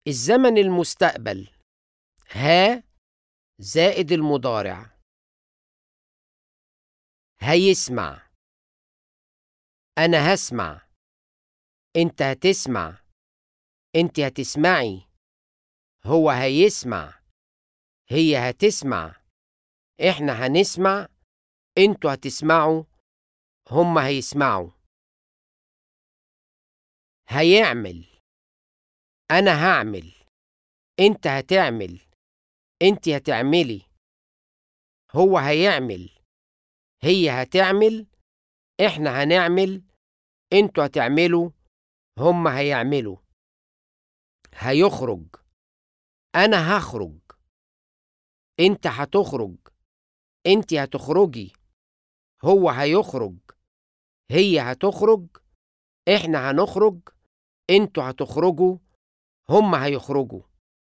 الزمن المستقبل ها زائد المضارع هيسمع أنا هسمع أنت هتسمع أنت هتسمعي هو هيسمع هي هتسمع إحنا هنسمع أنتوا هتسمعوا هما هيسمعوا هيعمل أنا هعمل أنت هتعمل أنت هتعملي هو هيعمل هي هتعمل إحنا هنعمل أنتوا هتعملوا هما هيعملوا هيخرج أنا هخرج أنت هتخرج أنت هتخرجي هو هيخرج هي هتخرج إحنا هنخرج أنتوا هتخرجوا هما هيخرجوا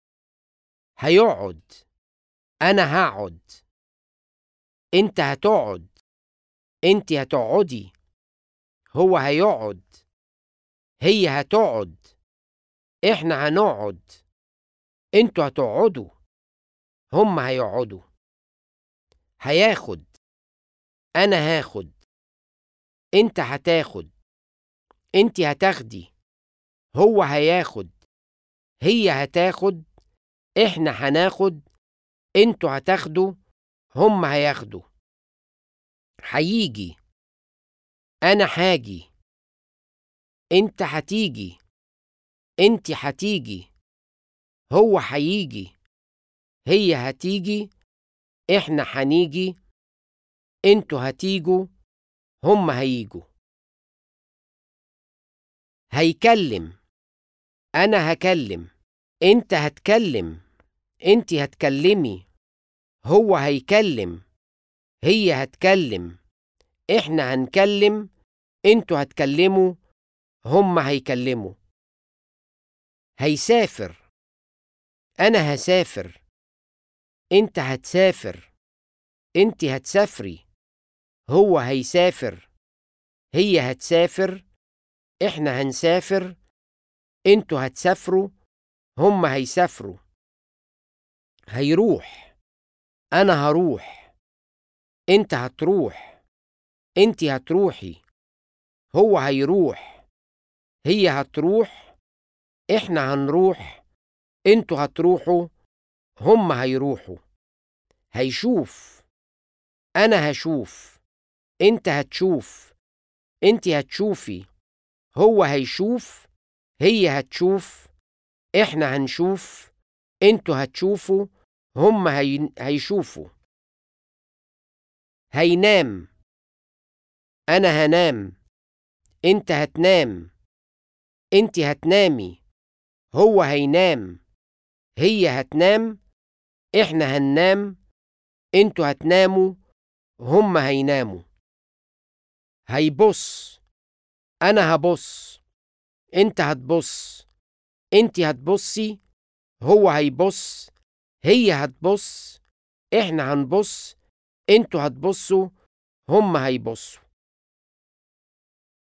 هيقعد أنا هقعد أنت هتقعد أنت هتقعدي هو هيقعد هي هتقعد إحنا هنقعد أنتوا هتقعدوا هما هيقعدوا هياخد أنا هاخد أنت هتاخد أنت هتاخدي هو هياخد هي هتاخد إحنا هناخد أنتوا هتاخدوا هما هياخدوا هيجي أنا هاجي أنت هتيجي أنت هتيجي هو هيجي هي هتيجي إحنا هنيجي أنتوا هتيجوا هما هيجوا هيكلم أنا هكلم أنت هتكلم أنت هتكلمي هو هيكلم هي هتكلم إحنا هنكلم أنتوا هتكلموا هما هيكلموا هيسافر أنا هسافر أنت هتسافر أنت هتسافري هو هيسافر هي هتسافر إحنا هنسافر أنتوا هتسافروا هما هيسافروا هيروح أنا هروح أنت هتروح أنت هتروحي هو هيروح هي هتروح إحنا هنروح أنتوا هتروحوا هما هيروحوا هيشوف أنا هشوف أنت هتشوف أنت هتشوفي هو هيشوف هي هتشوف إحنا هنشوف أنتوا هتشوفوا هما هي... هيشوفوا هينام أنا هنام أنت هتنام أنت هتنامي هو هينام هي هتنام إحنا هننام أنتوا هتناموا هما هيناموا هيبص أنا هبص أنت هتبص أنت هتبصي هو هيبص هي هتبص إحنا هنبص أنتوا هتبصوا هما هيبصوا